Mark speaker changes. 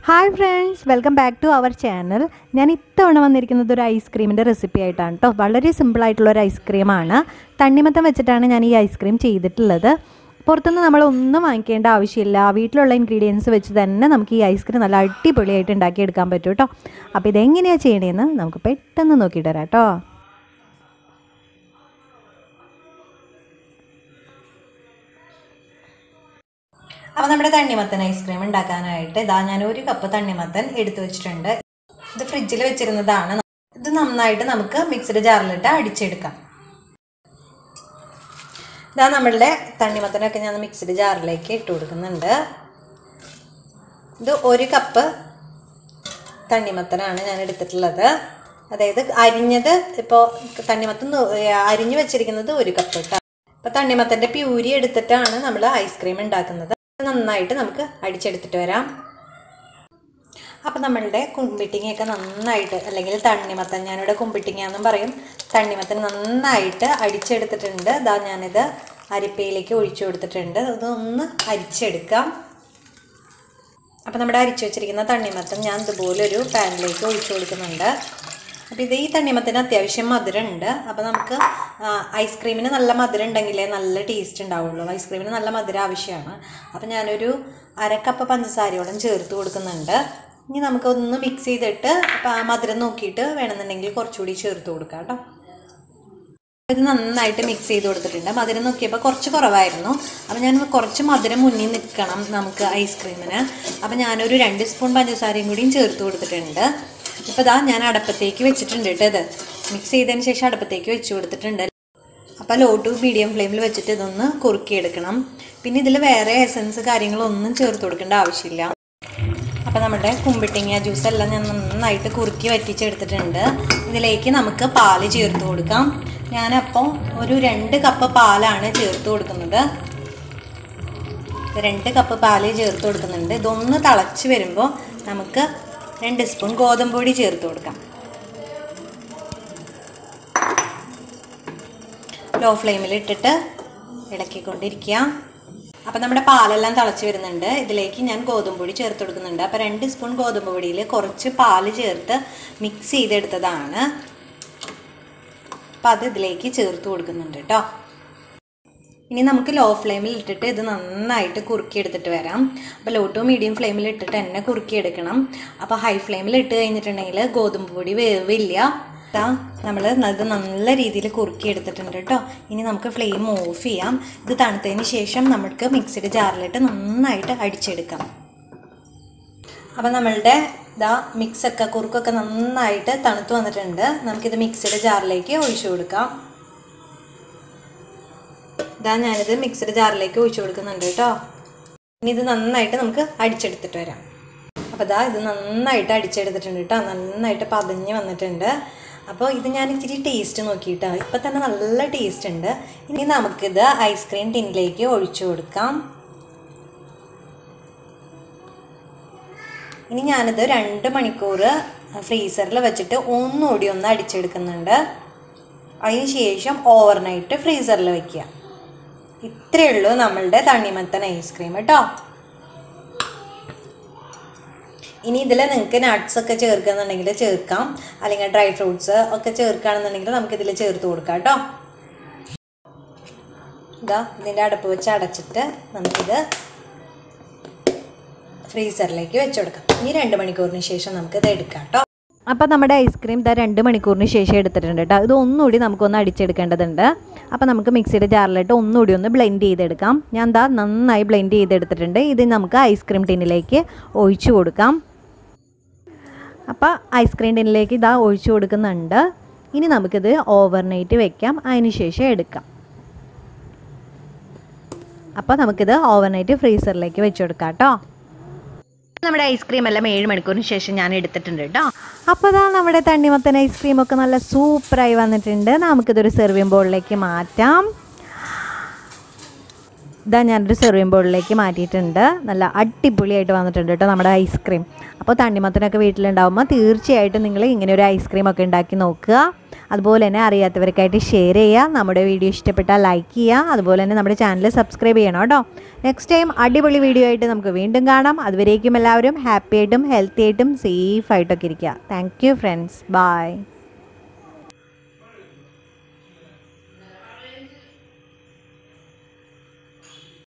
Speaker 1: hi friends welcome back to our channel ഞാൻ ഇത്തവണ വന്നിരിക്കുന്നത് ഒരു ഐസ്ക്രീമിൻ്റെ റെസിപ്പി ആയിട്ടാണ് കേട്ടോ വളരെ സിമ്പിളായിട്ടുള്ള ഒരു ഐസ്ക്രീമാണ് തണ്ണിമത്തം വെച്ചിട്ടാണ് ഞാൻ ഈ ഐസ്ക്രീം ചെയ്തിട്ടുള്ളത് പുറത്തുനിന്ന് നമ്മൾ ഒന്നും വാങ്ങിക്കേണ്ട ആവശ്യമില്ല വീട്ടിലുള്ള ഇൻഗ്രീഡിയൻസ് വെച്ച് തന്നെ നമുക്ക് ഈ ഐസ്ക്രീം നല്ല അടിപൊളിയായിട്ട് ഉണ്ടാക്കിയെടുക്കാൻ പറ്റും കേട്ടോ അപ്പോൾ ഇതെങ്ങനെയാണ് ചെയ്യണതെന്ന് നമുക്ക് പെട്ടെന്ന് നോക്കിയിട്ട് വരാം കേട്ടോ അപ്പോൾ നമ്മുടെ തണ്ണിമത്തൻ ഐസ്ക്രീം ഉണ്ടാക്കാനായിട്ട് ഇതാ ഞാൻ ഒരു കപ്പ് തണ്ണിമത്തൻ എടുത്തു വെച്ചിട്ടുണ്ട് ഇത് ഫ്രിഡ്ജിൽ വെച്ചിരുന്നതാണ് ഇത് നന്നായിട്ട് നമുക്ക് മിക്സഡ് ജാറിലിട്ട് അടിച്ചെടുക്കാം ഇതാ നമ്മളുടെ തണ്ണിമത്തനൊക്കെ ഞാൻ മിക്സഡ് ജാറിലേക്ക് ഇട്ട് കൊടുക്കുന്നുണ്ട് ഇത് ഒരു കപ്പ് തണ്ണിമത്തനാണ് ഞാൻ എടുത്തിട്ടുള്ളത് അതായത് അരിഞ്ഞത് ഇപ്പോൾ തണ്ണിമത്തൻ അരിഞ്ഞു വെച്ചിരിക്കുന്നത് ഒരു കപ്പ് കേട്ടോ അപ്പോൾ തണ്ണിമത്തൻ്റെ പ്യൂരി എടുത്തിട്ടാണ് നമ്മൾ ഐസ്ക്രീം ഉണ്ടാക്കുന്നത് നന്നായിട്ട് നമുക്ക് അടിച്ചെടുത്തിട്ട് വരാം അപ്പം നമ്മളുടെ കുമ്പിട്ടിങ്ങയൊക്കെ നന്നായിട്ട് അല്ലെങ്കിൽ തണ്ണിമത്തൻ ഞാനിവിടെ കുമ്പിട്ടിങ്ങ എന്നും പറയും തണ്ണിമത്തൻ നന്നായിട്ട് അടിച്ചെടുത്തിട്ടുണ്ട് ഇതാ ഞാനിത് അരിപ്പയിലേക്ക് ഒഴിച്ചു കൊടുത്തിട്ടുണ്ട് അതൊന്ന് അരിച്ചെടുക്കാം അപ്പം നമ്മുടെ അരിച്ചു വെച്ചിരിക്കുന്ന തണ്ണിമത്തൻ ഞാൻ ഇതുപോലെ ഒരു പാനിലേക്ക് ഒഴിച്ചു കൊടുക്കുന്നുണ്ട് അപ്പോൾ ഇത് ഈ തണ്ണിമത്തിന് അത്യാവശ്യം മധുരം ഉണ്ട് അപ്പോൾ നമുക്ക് ഐസ്ക്രീമിന് നല്ല മധുരം ഉണ്ടെങ്കിലേ നല്ല ടേസ്റ്റ് ഉണ്ടാവുള്ളൂ ഐസ്ക്രീമിന് നല്ല മധുരം ആവശ്യമാണ് അപ്പോൾ ഞാനൊരു അരക്കപ്പ് പഞ്ചസാരയോളം ചേർത്ത് കൊടുക്കുന്നുണ്ട് ഇനി നമുക്കൊന്ന് മിക്സ് ചെയ്തിട്ട് മധുരം നോക്കിയിട്ട് വേണമെന്നുണ്ടെങ്കിൽ കുറച്ചുകൂടി ചേർത്ത് കൊടുക്കാം കേട്ടോ ഇത് നന്നായിട്ട് മിക്സ് ചെയ്ത് കൊടുത്തിട്ടുണ്ട് മധുരം നോക്കിയപ്പോൾ കുറച്ച് കുറവായിരുന്നു അപ്പോൾ ഞാൻ കുറച്ച് മധുരം മുന്നിൽ നിൽക്കണം നമുക്ക് ഐസ്ക്രീമിന് അപ്പോൾ ഞാനൊരു രണ്ട് സ്പൂൺ പഞ്ചസാരയും കൂടിയും ചേർത്ത് കൊടുത്തിട്ടുണ്ട് ഇപ്പോൾ ഇതാ ഞാൻ അടപ്പത്തേക്ക് വെച്ചിട്ടുണ്ട് കേട്ടോ ഇത് മിക്സ് ചെയ്തതിന് ശേഷം അടപ്പത്തേക്ക് വെച്ച് കൊടുത്തിട്ടുണ്ട് അപ്പോൾ ലോ ടു മീഡിയം ഫ്ലെയിമിൽ വെച്ചിട്ട് ഇതൊന്ന് കുറുക്കിയെടുക്കണം പിന്നെ ഇതിൽ വേറെ എസൻസ് കാര്യങ്ങളൊന്നും ചേർത്ത് കൊടുക്കേണ്ട ആവശ്യമില്ല അപ്പോൾ നമ്മുടെ കുമ്പിട്ടിങ്ങ ജ്യൂസ് എല്ലാം ഞാൻ നന്നായിട്ട് കുറുക്കി വറ്റിച്ചെടുത്തിട്ടുണ്ട് ഇതിലേക്ക് നമുക്ക് പാല് ചേർത്ത് കൊടുക്കാം ഞാനപ്പോൾ ഒരു രണ്ട് കപ്പ് പാലാണ് ചേർത്ത് കൊടുക്കുന്നത് രണ്ട് കപ്പ് പാല് ചേർത്ത് കൊടുക്കുന്നുണ്ട് ഇതൊന്ന് തിളച്ച് വരുമ്പോൾ നമുക്ക് രണ്ട് സ്പൂൺ ഗോതമ്പ് പൊടി ചേർത്ത് കൊടുക്കാം ലോ ഫ്ലെയിമിൽ ഇട്ടിട്ട് ഇളക്കിക്കൊണ്ടിരിക്കുക അപ്പോൾ നമ്മുടെ പാലെല്ലാം തിളച്ച് വരുന്നുണ്ട് ഇതിലേക്ക് ഞാൻ ഗോതമ്പ് പൊടി ചേർത്ത് കൊടുക്കുന്നുണ്ട് അപ്പോൾ രണ്ട് സ്പൂൺ ഗോതമ്പ് പൊടിയിൽ കുറച്ച് പാല് ചേർത്ത് മിക്സ് ചെയ്തെടുത്തതാണ് അപ്പോൾ അത് ഇതിലേക്ക് ചേർത്ത് കൊടുക്കുന്നുണ്ട് കേട്ടോ ഇനി നമുക്ക് ലോ ഫ്ലെയിമിൽ ഇട്ടിട്ട് ഇത് നന്നായിട്ട് കുറുക്കി എടുത്തിട്ട് വരാം അപ്പോൾ ലോ ടു മീഡിയം ഫ്ലെയിമിൽ ഇട്ടിട്ട് തന്നെ കുറുക്കി എടുക്കണം അപ്പോൾ ഹൈ ഫ്ലെയിമിൽ ഇട്ട് കഴിഞ്ഞിട്ടുണ്ടെങ്കിൽ ഗോതമ്പ് പൊടി വേവില്ല നമ്മൾ ഇത് നല്ല രീതിയിൽ കുറുക്കി എടുത്തിട്ടുണ്ട് കേട്ടോ ഇനി നമുക്ക് ഫ്ലെയിം ഓഫ് ചെയ്യാം ഇത് തണുത്തതിന് ശേഷം നമുക്ക് മിക്സിയുടെ ജാറിലിട്ട് നന്നായിട്ട് അടിച്ചെടുക്കാം അപ്പോൾ നമ്മളുടെ ഇതാ മിക്സൊക്കെ കുറുക്കൊക്കെ നന്നായിട്ട് തണുത്ത് വന്നിട്ടുണ്ട് നമുക്കിത് മിക്സിയുടെ ജാറിലേക്ക് ഒഴിച്ചു കൊടുക്കാം ഇതാ ഞാനിത് മിക്സഡ് ജാറിലേക്ക് ഒഴിച്ചു കൊടുക്കുന്നുണ്ട് കേട്ടോ ഇനി ഇത് നന്നായിട്ട് നമുക്ക് അടിച്ചെടുത്തിട്ട് വരാം അപ്പോൾ ഇതാ ഇത് നന്നായിട്ട് അടിച്ചെടുത്തിട്ടുണ്ട് കേട്ടോ നന്നായിട്ട് പതഞ്ഞ് വന്നിട്ടുണ്ട് അപ്പോൾ ഇത് ഞാൻ ഇച്ചിരി ടേസ്റ്റ് നോക്കിയിട്ടോ ഇപ്പം തന്നെ നല്ല ടേസ്റ്റ് ഉണ്ട് ഇനി നമുക്കിത് ഐസ്ക്രീം ടിന്നിലേക്ക് ഒഴിച്ചു കൊടുക്കാം ഇനി ഞാനിത് രണ്ട് മണിക്കൂർ ഫ്രീസറിൽ വെച്ചിട്ട് ഒന്നുകൂടി ഒന്ന് അടിച്ചെടുക്കുന്നുണ്ട് അതിന് ശേഷം ഓവർനൈറ്റ് ഫ്രീസറിൽ വയ്ക്കുക ഇത്രയേ ഉള്ളൂ നമ്മളുടെ തണ്ണിമത്തൻ ഐസ്ക്രീം കേട്ടോ ഇനി ഇതിൽ നിങ്ങൾക്ക് നട്ട്സ് ഒക്കെ ചേർക്കുന്നുണ്ടെങ്കിൽ ചേർക്കാം അല്ലെങ്കിൽ ഡ്രൈ ഫ്രൂട്ട്സ് ഒക്കെ ചേർക്കുകയാണെന്നുണ്ടെങ്കിൽ നമുക്ക് ഇതിൽ ചേർത്ത് കൊടുക്കാം കേട്ടോ ഇതാ ഇതിൻ്റെ അടപ്പ് വെച്ച് അടച്ചിട്ട് നമുക്കിത് ഫ്രീസറിലേക്ക് വെച്ച് കൊടുക്കാം ഇനി രണ്ട് മണിക്കൂറിന് ശേഷം നമുക്കിത് എടുക്കാം കേട്ടോ അപ്പോൾ നമ്മുടെ ഐസ്ക്രീം ഇതാ രണ്ട് മണിക്കൂറിന് ശേഷം എടുത്തിട്ടുണ്ട് കേട്ടോ ഇത് ഒന്നുകൂടി നമുക്കൊന്ന് അടിച്ചെടുക്കേണ്ടതുണ്ട് അപ്പോൾ നമുക്ക് മിക്സിയുടെ ജാറിലിട്ട് ഒന്നുകൂടി ഒന്ന് ബ്ലെൻഡ് ചെയ്തെടുക്കാം ഞാൻ എന്താ നന്നായി ബ്ലെൻഡ് ചെയ്തെടുത്തിട്ടുണ്ട് ഇത് നമുക്ക് ഐസ്ക്രീം ടിന്നിലേക്ക് ഒഴിച്ചു കൊടുക്കാം അപ്പോൾ ഐസ്ക്രീം ടിന്നിലേക്ക് ഇതാ ഒഴിച്ചു കൊടുക്കുന്നുണ്ട് ഇനി നമുക്കിത് ഓവർനൈറ്റ് വെക്കാം അതിന് ശേഷം എടുക്കാം അപ്പോൾ നമുക്കിത് ഓവർനൈറ്റ് ഫ്രീസറിലേക്ക് വെച്ച് കൊടുക്കാം കേട്ടോ നമ്മുടെ ഐസ്ക്രീം എല്ലാം ഏഴ് മണിക്കൂറിന് ശേഷം ഞാൻ എടുത്തിട്ടുണ്ട് കേട്ടോ അപ്പോൾ ഇതാ നമ്മുടെ തണ്ണിമത്തൻ ഐസ്ക്രീം ഒക്കെ നല്ല സൂപ്പറായി വന്നിട്ടുണ്ട് നമുക്കിതൊരു സെർവിങ് ബോളിലേക്ക് മാറ്റാം ഇതാ ഞാനൊരു സെർവിങ് ബോളിലേക്ക് മാറ്റിയിട്ടുണ്ട് നല്ല അടിപൊളിയായിട്ട് വന്നിട്ടുണ്ട് കേട്ടോ നമ്മുടെ ഐസ്ക്രീം അപ്പോൾ തണ്ണിമത്തനൊക്കെ വീട്ടിലുണ്ടാകുമ്പോൾ തീർച്ചയായിട്ടും നിങ്ങൾ ഇങ്ങനെ ഒരു ഐസ്ക്രീം ഒക്കെ ഉണ്ടാക്കി നോക്കുക അതുപോലെ തന്നെ അറിയാത്തവർക്കായിട്ട് ഷെയർ ചെയ്യുക നമ്മുടെ വീഡിയോ ഇഷ്ടപ്പെട്ടാൽ ലൈക്ക് ചെയ്യുക അതുപോലെ തന്നെ നമ്മുടെ ചാനൽ സബ്സ്ക്രൈബ് ചെയ്യണം കേട്ടോ നെക്സ്റ്റ് ടൈം അടിപൊളി വീഡിയോ ആയിട്ട് നമുക്ക് വീണ്ടും കാണാം അതുവരേക്കും എല്ലാവരും ഹാപ്പി ആയിട്ടും ഹെൽത്തി ആയിട്ടും സേഫ് ആയിട്ടൊക്കെ ഇരിക്കുക താങ്ക് യു ഫ്രണ്ട്സ് ബൈ